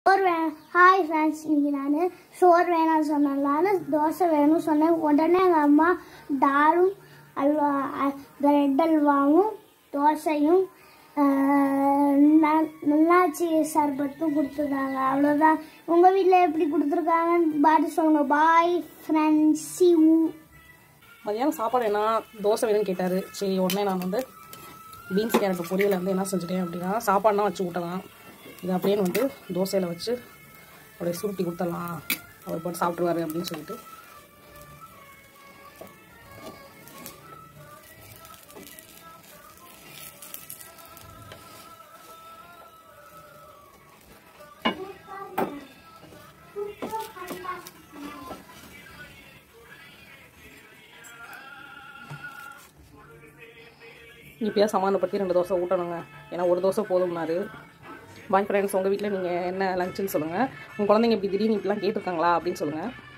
சோறு வே hi friends இன்னைக்கு நான் சோறு வேணாம்னு சொன்னேன் தோசை வேணும்னு சொன்னேன் உடனே எங்கள் அம்மா தாலும் அல்வா பிரெட் அல்வாவும் தோசையும் ஆஹ், ந- நல்லாச்சி சர்பத்தும் கொடுத்துருக்காங்க அவ்வளோதான் உங்கள் வீட்டில் எப்படி கொடுத்துருக்காங்கன்னு பார்த்து சொல்லுங்கள் பாய் ஃப்ரெண்ட்ஸ் சி மதியானம் சாப்பாடு என்ன தோசை வேணும்னு கேட்டார் சரி உடனே நான் வந்து பீன்ஸ் கேரட் பொரியலை வந்து என்ன செஞ்சுட்டேன் அப்படின்னா சாப்பாடுனா வச்சு விட்டலாம் இது அப்படியே வந்து தோசையில் வச்சு அப்படியே சுருட்டி கொடுத்துடலாம் அவர் போட்டு சாப்பிட்ருவாரு அப்படின்னு சொல்லிட்டு இப்போயா சமாதானப்படுத்தி ரெண்டு தோசை ஊட்டணுங்க ஏன்னா ஒரு தோசை போதும்னாரு பாய் ஃப்ரெண்ட்ஸ் உங்கள் வீட்டில் நீங்கள் என்ன லஞ்சுன்னு சொல்லுங்கள் உங்கள் குழந்தைங்க இப்படி திடீர்னு இப்படிலாம் கேட்டிருக்காங்களா அப்படின்னு சொல்லுங்கள்